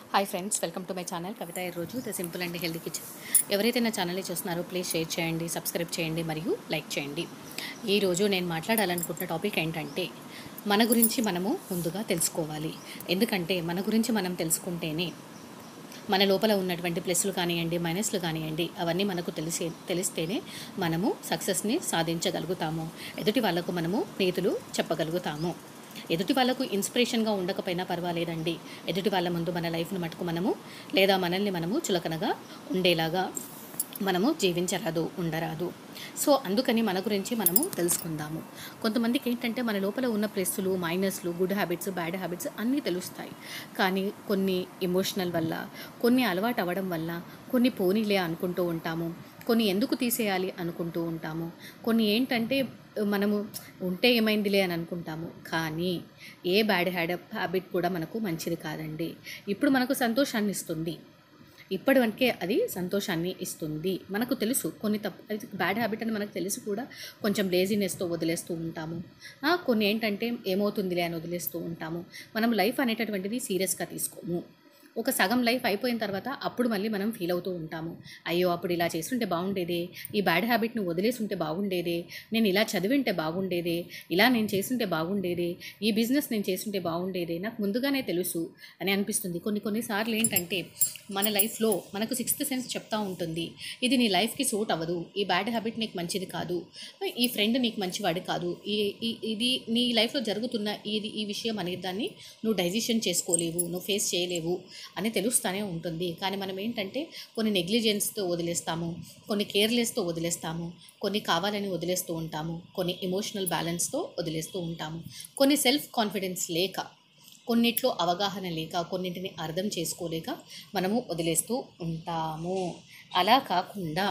hi friends welcome to my channel Kavitha ఈ రోజు the simple and healthy kitchen ఎవరైతే నా ఛానల్ని చూస్తున్నారో ప్లీజ్ షేర్ చేయండి సబ్స్క్రైబ్ చేయండి మరియు లైక్ చేయండి ఈరోజు నేను మాట్లాడాలనుకుంటున్న టాపిక్ ఏంటంటే మన గురించి మనము ముందుగా తెలుసుకోవాలి ఎందుకంటే మన గురించి మనం తెలుసుకుంటేనే మన లోపల ఉన్నటువంటి ప్లస్లు కానివ్వండి మైనస్లు కానివ్వండి అవన్నీ మనకు తెలిసే తెలిస్తేనే మనము సక్సెస్ని సాధించగలుగుతాము ఎదుటి వాళ్ళకు మనము నీతులు చెప్పగలుగుతాము ఎదుటి వాళ్ళకు ఇన్స్పిరేషన్గా ఉండకపోయినా పర్వాలేదండి ఎదుటి వాళ్ళ ముందు మన లైఫ్ను మటుకు మనము లేదా మనల్ని మనము చులకనగా ఉండేలాగా మనము జీవించరాదు ఉండరాదు సో అందుకని మన గురించి మనము తెలుసుకుందాము కొంతమందికి ఏంటంటే మన లోపల ఉన్న ప్లస్లు మైనస్లు గుడ్ హ్యాబిట్స్ బ్యాడ్ హ్యాబిట్స్ అన్నీ తెలుస్తాయి కానీ కొన్ని ఎమోషనల్ వల్ల కొన్ని అలవాటు అవ్వడం వల్ల కొన్ని పోనీలే అనుకుంటూ ఉంటాము కొన్ని ఎందుకు తీసేయాలి అనుకుంటూ ఉంటాము కొన్ని ఏంటంటే మనము ఉంటే ఏమైందిలే అని అనుకుంటాము కానీ ఏ బ్యాడ్ హ్యాడ్ హ్యాబిట్ కూడా మనకు మంచిది కాదండి ఇప్పుడు మనకు సంతోషాన్ని ఇస్తుంది ఇప్పటి వరకే అది సంతోషాన్ని ఇస్తుంది మనకు తెలుసు కొన్ని తప్పు అది బ్యాడ్ హ్యాబిట్ అని మనకు తెలుసు కూడా కొంచెం లేజినెస్తో వదిలేస్తూ ఉంటాము ఆ, కొన్ని ఏంటంటే ఏమవుతుందిలే అని వదిలేస్తూ ఉంటాము మనం లైఫ్ అనేటటువంటిది సీరియస్గా తీసుకోము ఒక సగం లైఫ్ అయిపోయిన తర్వాత అప్పుడు మళ్ళీ మనం ఫీల్ అవుతూ ఉంటాము అయ్యో అప్పుడు ఇలా చేస్తుంటే బాగుండేదే ఈ బ్యాడ్ హ్యాబిట్ని వదిలేసి ఉంటే బాగుండేదే నేను ఇలా చదివింటే బాగుండేదే ఇలా నేను చేస్తుంటే బాగుండేదే ఈ బిజినెస్ నేను చేస్తుంటే బాగుండేదే నాకు ముందుగానే తెలుసు అని అనిపిస్తుంది కొన్ని కొన్నిసార్లు ఏంటంటే మన లైఫ్లో మనకు సిక్స్త్ సెన్స్ చెప్తా ఉంటుంది ఇది నీ లైఫ్కి సూట్ అవ్వదు ఈ బ్యాడ్ హ్యాబిట్ నీకు మంచిది కాదు ఈ ఫ్రెండ్ నీకు మంచివాడు కాదు ఈ ఈ- ఇది నీ లైఫ్లో జరుగుతున్న ఇది ఈ విషయం అనే దాన్ని నువ్వు డైజెషన్ చేసుకోలేవు నువ్వు ఫేస్ చేయలేవు అని తెలుస్తూనే ఉంటుంది కానీ మనం ఏంటంటే కొన్ని నెగ్లిజెన్స్తో వదిలేస్తాము కొన్ని కేర్లెస్తో వదిలేస్తాము కొన్ని కావాలని వదిలేస్తూ ఉంటాము కొన్ని ఎమోషనల్ బ్యాలెన్స్తో వదిలేస్తూ ఉంటాము కొన్ని సెల్ఫ్ కాన్ఫిడెన్స్ లేక కొన్నిట్లో అవగాహన లేక కొన్నింటిని అర్థం చేసుకోలేక మనము వదిలేస్తూ ఉంటాము అలా కాకుండా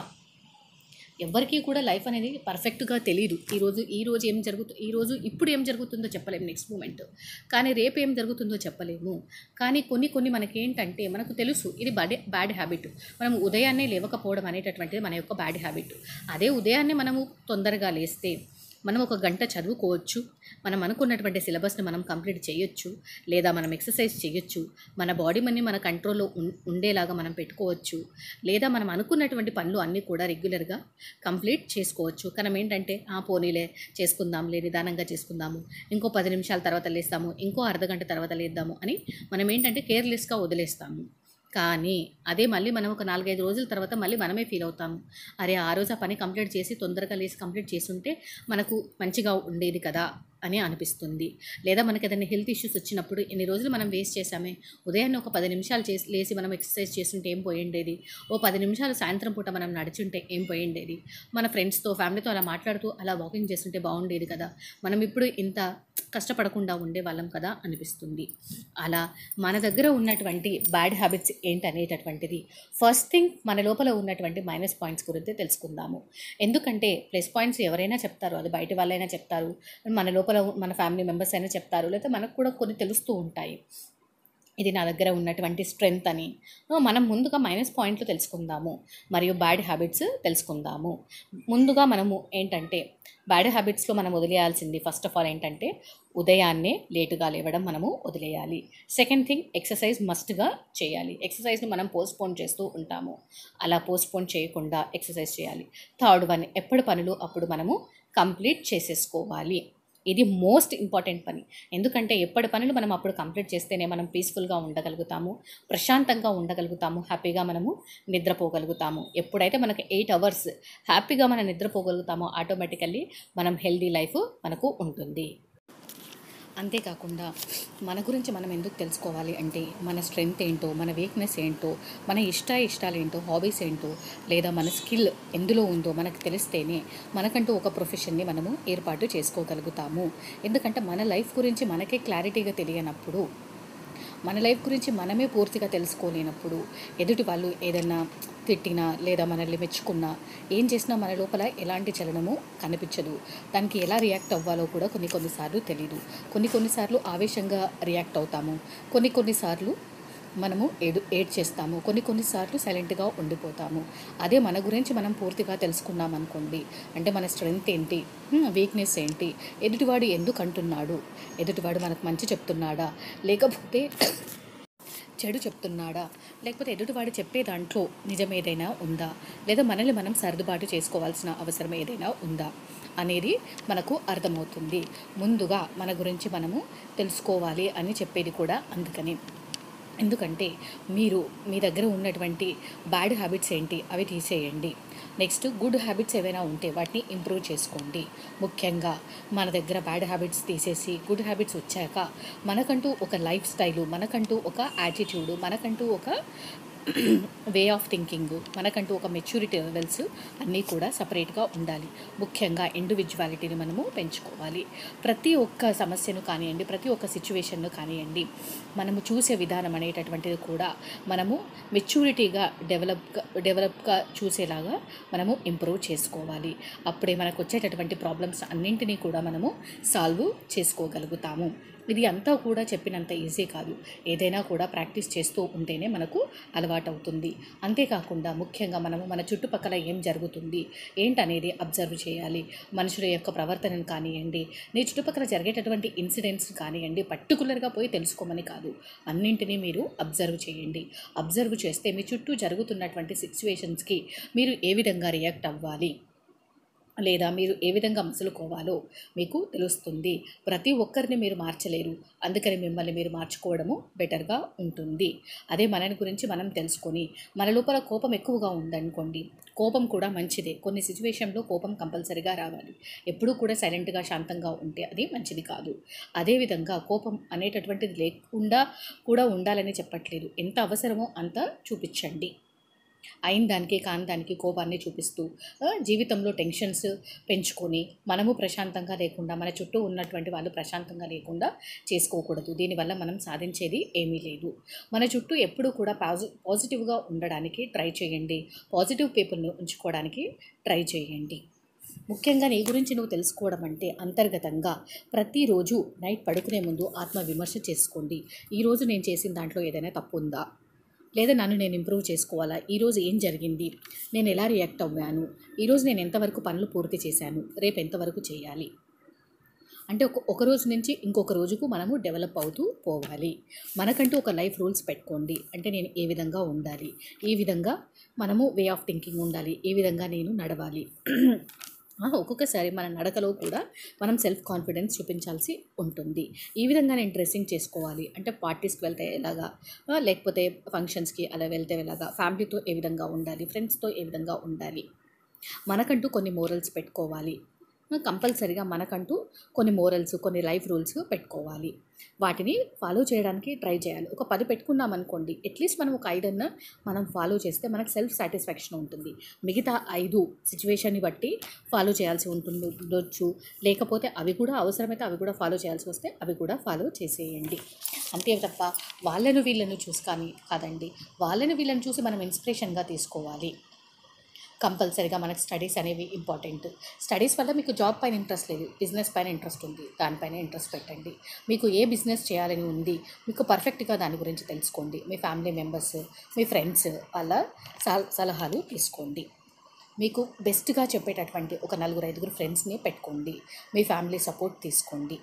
ఎవరికీ కూడా లైఫ్ అనేది పర్ఫెక్ట్గా తెలియదు ఈరోజు ఈ రోజు ఏం జరుగుతు ఈరోజు ఇప్పుడు ఏం జరుగుతుందో చెప్పలేము నెక్స్ట్ మూమెంట్ కానీ రేపు ఏం జరుగుతుందో చెప్పలేము కానీ కొన్ని కొన్ని మనకి ఏంటంటే మనకు తెలుసు ఇది బ్యాడ్ బ్యాడ్ హ్యాబిట్ మనం ఉదయాన్నే లేవకపోవడం అనేటటువంటిది మన యొక్క బ్యాడ్ హ్యాబిట్ అదే ఉదయాన్నే మనము తొందరగా లేస్తే మనం ఒక గంట చదువుకోవచ్చు మనం అనుకున్నటువంటి సిలబస్ని మనం కంప్లీట్ చేయొచ్చు లేదా మనం ఎక్సర్సైజ్ చేయొచ్చు మన బాడీ మనీ మన కంట్రోల్లో ఉం- ఉండేలాగా మనం పెట్టుకోవచ్చు లేదా మనం అనుకున్నటువంటి పనులు అన్నీ కూడా రెగ్యులర్గా కంప్లీట్ చేసుకోవచ్చు కానీ ఏంటంటే ఆ పోనీలే చేసుకుందాంలే నిదానంగా చేసుకుందాము ఇంకో పది నిమిషాల తర్వాత లేస్తాము ఇంకో అర్ధగంట తర్వాత లేద్దాము అని మనం ఏంటంటే కేర్లెస్గా వదిలేస్తాము కానీ అదే మళ్ళీ మనం ఒక నాలుగైదు రోజుల తర్వాత మళ్ళీ మనమే ఫీల్ అవుతాము అరే ఆ రోజు ఆ పని కంప్లీట్ చేసి తొందరగా లేసి కంప్లీట్ చేస్తుంటే మనకు మంచిగా ఉండేది కదా అని అనిపిస్తుంది లేదా మనకి ఏదైనా హెల్త్ ఇష్యూస్ వచ్చినప్పుడు ఎన్ని రోజులు మనం వేస్ట్ చేసామే ఉదయాన్నే ఒక పది నిమిషాలు చేసి లేసి మనం ఎక్సర్సైజ్ చేస్తుంటే ఏం పోయిండేది ఓ పది నిమిషాలు సాయంత్రం పూట మనం నడుచుంటే ఏం పోయిండేది మన ఫ్రెండ్స్తో ఫ్యామిలీతో అలా మాట్లాడుతూ అలా వాకింగ్ చేస్తుంటే బాగుండేది కదా మనం ఇప్పుడు ఇంత కష్టపడకుండా ఉండేవాళ్ళం కదా అనిపిస్తుంది అలా మన దగ్గర ఉన్నటువంటి బ్యాడ్ హ్యాబిట్స్ ఏంటనేటటువంటిది ఫస్ట్ థింగ్ మన లోపల ఉన్నటువంటి మైనస్ పాయింట్స్ గురించి తెలుసుకుందాము ఎందుకంటే ప్లస్ పాయింట్స్ ఎవరైనా చెప్తారు అది బయట వాళ్ళైనా చెప్తారు మన లోపల మన ఫ్యామిలీ మెంబర్స్ అయినా చెప్తారు లేదా మనకు కూడా కొన్ని తెలుస్తూ ఉంటాయి ఇది నా దగ్గర ఉన్నటువంటి స్ట్రెంగ్త్ అని ఆ, మనం ముందుగా మైనస్ పాయింట్లు తెలుసుకుందాము మరియు బ్యాడ్ హ్యాబిట్స్ తెలుసుకుందాము ముందుగా మనము ఏంటంటే బ్యాడ్ హ్యాబిట్స్లో మనం వదిలేయాల్సింది ఫస్ట్ ఆఫ్ ఆల్ ఏంటంటే ఉదయాన్నే లేటుగా లేవడం మనము వదిలేయాలి సెకండ్ థింగ్ ఎక్సర్సైజ్ మస్ట్గా చేయాలి ఎక్సర్సైజ్ని మనం పోస్ట్పోన్ చేస్తూ ఉంటాము అలా పోస్ట్పోన్ చేయకుండా ఎక్సర్సైజ్ చేయాలి థర్డ్ వన్ ఎప్పుడు పనులు అప్పుడు మనము కంప్లీట్ చేసేసుకోవాలి ఇది మోస్ట్ ఇంపార్టెంట్ పని ఎందుకంటే ఎప్పటి పనులు మనం అప్పుడు కంప్లీట్ చేస్తేనే మనం పీస్ఫుల్గా ఉండగలుగుతాము ప్రశాంతంగా ఉండగలుగుతాము హ్యాపీగా మనము నిద్రపోగలుగుతాము ఎప్పుడైతే మనకి ఎయిట్ అవర్స్ హ్యాపీగా మనం నిద్రపోగలుగుతామో ఆటోమేటికల్లీ మనం హెల్దీ లైఫ్ మనకు ఉంటుంది అంతేకాకుండా మన గురించి మనం ఎందుకు తెలుసుకోవాలి అంటే మన స్ట్రెంగ్త్ ఏంటో మన వీక్నెస్ ఏంటో మన ఇష్ట ఇష్టాలు ఏంటో హాబీస్ ఏంటో లేదా మన స్కిల్ ఎందులో ఉందో మనకు తెలిస్తేనే మనకంటూ ఒక ప్రొఫెషన్ని మనము ఏర్పాటు చేసుకోగలుగుతాము ఎందుకంటే మన లైఫ్ గురించి మనకే క్లారిటీగా తెలియనప్పుడు మన లైఫ్ గురించి మనమే పూర్తిగా తెలుసుకోలేనప్పుడు ఎదుటి వాళ్ళు ఏదైనా తిట్టినా లేదా మనల్ని మెచ్చుకున్నా ఏం చేసినా మన లోపల ఎలాంటి చలనము కనిపించదు దానికి ఎలా రియాక్ట్ అవ్వాలో కూడా కొన్ని కొన్నిసార్లు తెలియదు కొన్ని కొన్నిసార్లు ఆవేశంగా రియాక్ట్ అవుతాము కొన్ని కొన్నిసార్లు మనము ఏడు ఏడ్ చేస్తాము కొన్ని కొన్నిసార్లు సైలెంట్గా ఉండిపోతాము అదే మన గురించి మనం పూర్తిగా తెలుసుకున్నాం అనుకోండి అంటే మన స్ట్రెంగ్త్ ఏంటి వీక్నెస్ ఏంటి ఎదుటివాడు ఎందుకు అంటున్నాడు ఎదుటివాడు మనకు మంచి చెప్తున్నాడా లేకపోతే చెడు చెప్తున్నాడా లేకపోతే ఎదుటివాడు చెప్పే దాంట్లో నిజం ఏదైనా ఉందా లేదా మనల్ని మనం సర్దుబాటు చేసుకోవాల్సిన అవసరం ఏదైనా ఉందా అనేది మనకు అర్థమవుతుంది ముందుగా మన గురించి మనము తెలుసుకోవాలి అని చెప్పేది కూడా అందుకని ఎందుకంటే మీరు మీ దగ్గర ఉన్నటువంటి బ్యాడ్ హ్యాబిట్స్ ఏంటి అవి తీసేయండి నెక్స్ట్ గుడ్ హ్యాబిట్స్ ఏవైనా ఉంటే వాటిని ఇంప్రూవ్ చేసుకోండి ముఖ్యంగా మన దగ్గర బ్యాడ్ హ్యాబిట్స్ తీసేసి గుడ్ హ్యాబిట్స్ వచ్చాక మనకంటూ ఒక లైఫ్ స్టైలు మనకంటూ ఒక యాటిట్యూడ్ మనకంటూ ఒక వే ఆఫ్ థింకింగ్ మనకంటూ ఒక మెచ్యూరిటీ లెవెల్స్ అన్నీ కూడా సపరేట్గా ఉండాలి ముఖ్యంగా ఇండివిజువాలిటీని మనము పెంచుకోవాలి ప్రతి ఒక్క సమస్యను కానివ్వండి ప్రతి ఒక్క సిచ్యువేషన్ను కానివ్వండి మనము చూసే విధానం అనేటటువంటిది కూడా మనము మెచ్యూరిటీగా డెవలప్ డెవలప్గా చూసేలాగా మనము ఇంప్రూవ్ చేసుకోవాలి అప్పుడే మనకు వచ్చేటటువంటి ప్రాబ్లమ్స్ అన్నింటినీ కూడా మనము సాల్వ్ చేసుకోగలుగుతాము ఇది అంతా కూడా చెప్పినంత ఈజీ కాదు ఏదైనా కూడా ప్రాక్టీస్ చేస్తూ ఉంటేనే మనకు అలవాటు అవుతుంది అంతేకాకుండా ముఖ్యంగా మనము మన చుట్టుపక్కల ఏం జరుగుతుంది ఏంటనేది అబ్జర్వ్ చేయాలి మనుషుల యొక్క ప్రవర్తనను కానివ్వండి నీ చుట్టుపక్కల జరిగేటటువంటి ఇన్సిడెంట్స్ కానివ్వండి పర్టికులర్గా పోయి తెలుసుకోమని కాదు అన్నింటినీ మీరు అబ్జర్వ్ చేయండి అబ్జర్వ్ చేస్తే మీ చుట్టూ జరుగుతున్నటువంటి సిచ్యువేషన్స్కి మీరు ఏ విధంగా రియాక్ట్ అవ్వాలి లేదా మీరు ఏ విధంగా మసులుకోవాలో మీకు తెలుస్తుంది ప్రతి ఒక్కరిని మీరు మార్చలేరు అందుకని మిమ్మల్ని మీరు మార్చుకోవడము బెటర్గా ఉంటుంది అదే మనని గురించి మనం తెలుసుకొని మన లోపల కోపం ఎక్కువగా ఉందనుకోండి కోపం కూడా మంచిదే కొన్ని సిచ్యువేషన్లో కోపం కంపల్సరీగా రావాలి ఎప్పుడూ కూడా సైలెంట్గా శాంతంగా ఉంటే అది మంచిది కాదు అదేవిధంగా కోపం అనేటటువంటిది లేకుండా కూడా ఉండాలని చెప్పట్లేదు ఎంత అవసరమో అంత చూపించండి అయిన దానికి కాని దానికి కోపాన్ని చూపిస్తూ ఆ, జీవితంలో టెన్షన్స్ పెంచుకొని మనము ప్రశాంతంగా లేకుండా మన చుట్టూ ఉన్నటువంటి వాళ్ళు ప్రశాంతంగా లేకుండా చేసుకోకూడదు దీనివల్ల మనం సాధించేది ఏమీ లేదు మన చుట్టూ ఎప్పుడూ కూడా పాజి పాజిటివ్గా ఉండడానికి ట్రై చేయండి పాజిటివ్ పీపుల్ని ఉంచుకోవడానికి ట్రై చేయండి ముఖ్యంగా నీ గురించి నువ్వు తెలుసుకోవడం అంటే అంతర్గతంగా ప్రతిరోజు నైట్ పడుకునే ముందు ఆత్మ విమర్శ చేసుకోండి ఈరోజు నేను చేసిన దాంట్లో ఏదైనా తప్పు ఉందా లేదా నన్ను నేను ఇంప్రూవ్ చేసుకోవాలా ఈరోజు ఏం జరిగింది నేను ఎలా రియాక్ట్ అవ్వాను ఈరోజు నేను ఎంతవరకు పనులు పూర్తి చేశాను రేపు ఎంతవరకు చేయాలి అంటే ఒక ఒక రోజు నుంచి ఇంకొక రోజుకు మనము డెవలప్ అవుతూ పోవాలి మనకంటూ ఒక లైఫ్ రూల్స్ పెట్టుకోండి అంటే నేను ఏ విధంగా ఉండాలి ఈ విధంగా మనము వే ఆఫ్ థింకింగ్ ఉండాలి ఈ విధంగా నేను నడవాలి ఆ, ఒక్కొక్కసారి మన నడకలో కూడా మనం సెల్ఫ్ కాన్ఫిడెన్స్ చూపించాల్సి ఉంటుంది ఈ విధంగా నేను డ్రెస్సింగ్ చేసుకోవాలి అంటే పార్టీస్కి వెళ్తే ఎలాగా ఆ, లేకపోతే ఫంక్షన్స్కి అలా వెళ్తే ఎలాగా ఫ్యామిలీతో ఏ విధంగా ఉండాలి ఫ్రెండ్స్తో ఏ విధంగా ఉండాలి మనకంటూ కొన్ని మోరల్స్ పెట్టుకోవాలి కంపల్సరిగా మనకంటూ కొన్ని మోరల్స్ కొన్ని లైఫ్ రూల్స్ పెట్టుకోవాలి వాటిని ఫాలో చేయడానికి ట్రై చేయాలి ఒక పది పెట్టుకున్నాం అనుకోండి అట్లీస్ట్ మనం ఒక ఐదన్న మనం ఫాలో చేస్తే మనకు సెల్ఫ్ సాటిస్ఫాక్షన్ ఉంటుంది మిగతా ఐదు సిచ్యువేషన్ని బట్టి ఫాలో చేయాల్సి ఉంటుంది ఉండొచ్చు లేకపోతే అవి కూడా అవసరమైతే అవి కూడా ఫాలో చేయాల్సి వస్తే అవి కూడా ఫాలో చేసేయండి అంతే తప్ప వాళ్ళను వీళ్ళను చూసి కానీ కాదండి వాళ్ళని వీళ్ళని చూసి మనం ఇన్స్పిరేషన్గా తీసుకోవాలి కంపల్సరీగా మనకు స్టడీస్ అనేవి ఇంపార్టెంట్ స్టడీస్ వల్ల మీకు జాబ్ పైన ఇంట్రెస్ట్ లేదు బిజినెస్ పైన ఇంట్రెస్ట్ ఉంది దానిపైన ఇంట్రెస్ట్ పెట్టండి మీకు ఏ బిజినెస్ చేయాలని ఉంది మీకు పర్ఫెక్ట్గా దాని గురించి తెలుసుకోండి మీ ఫ్యామిలీ మెంబర్స్ మీ ఫ్రెండ్స్ వాళ్ళ సల- సలహాలు తీసుకోండి మీకు బెస్ట్గా చెప్పేటటువంటి ఒక నలుగురు ఐదుగురు ఫ్రెండ్స్ని పెట్టుకోండి మీ ఫ్యామిలీ సపోర్ట్ తీసుకోండి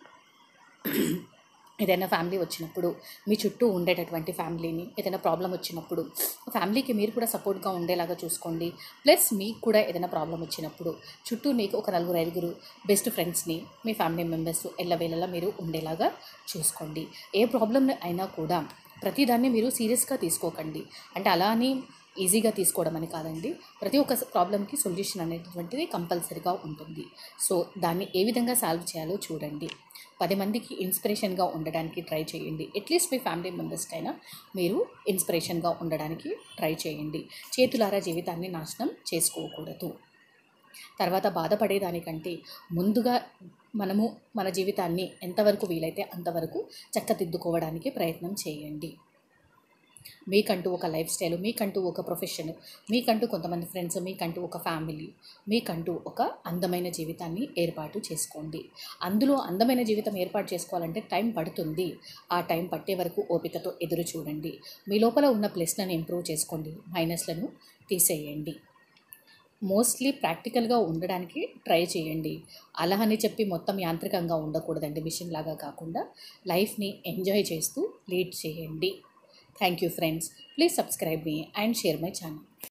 ఏదైనా ఫ్యామిలీ వచ్చినప్పుడు మీ చుట్టూ ఉండేటటువంటి ఫ్యామిలీని ఏదైనా ప్రాబ్లం వచ్చినప్పుడు ఫ్యామిలీకి మీరు కూడా సపోర్ట్గా ఉండేలాగా చూసుకోండి ప్లస్ మీకు కూడా ఏదైనా ప్రాబ్లం వచ్చినప్పుడు చుట్టూ మీకు ఒక నలుగురు ఐదుగురు బెస్ట్ ఫ్రెండ్స్ని మీ ఫ్యామిలీ మెంబర్స్ ఎల్లవేళలా మీరు ఉండేలాగా చూసుకోండి ఏ ప్రాబ్లం అయినా కూడా ప్రతిదాన్ని మీరు సీరియస్గా తీసుకోకండి అంటే అలా అని ఈజీగా తీసుకోవడం అని కాదండి ప్రతి ఒక్క ప్రాబ్లంకి సొల్యూషన్ అనేటువంటిది కంపల్సరీగా ఉంటుంది సో దాన్ని ఏ విధంగా సాల్వ్ చేయాలో చూడండి పది మందికి ఇన్స్పిరేషన్గా ఉండడానికి ట్రై చేయండి అట్లీస్ట్ మీ ఫ్యామిలీ మెంబర్స్కైనా మీరు ఇన్స్పిరేషన్గా ఉండడానికి ట్రై చేయండి చేతులారా జీవితాన్ని నాశనం చేసుకోకూడదు తర్వాత బాధపడేదానికంటే ముందుగా మనము మన జీవితాన్ని ఎంతవరకు వీలైతే అంతవరకు చక్కదిద్దుకోవడానికి ప్రయత్నం చేయండి మీకంటూ ఒక లైఫ్ స్టైల్ మీకంటూ ఒక ప్రొఫెషన్ మీకంటూ కొంతమంది ఫ్రెండ్స్ మీకంటూ ఒక ఫ్యామిలీ మీకంటూ ఒక అందమైన జీవితాన్ని ఏర్పాటు చేసుకోండి అందులో అందమైన జీవితం ఏర్పాటు చేసుకోవాలంటే టైం పడుతుంది ఆ టైం పట్టే వరకు ఓపికతో ఎదురు చూడండి మీ లోపల ఉన్న ప్లస్లను ఇంప్రూవ్ చేసుకోండి మైనస్లను తీసేయండి మోస్ట్లీ ప్రాక్టికల్గా ఉండడానికి ట్రై చేయండి అలా అని చెప్పి మొత్తం యాంత్రికంగా ఉండకూడదండి మిషన్ లాగా కాకుండా లైఫ్ని ఎంజాయ్ చేస్తూ లీడ్ చేయండి thank you friends please subscribe మీ అండ్ షేర్ మై ఛానల్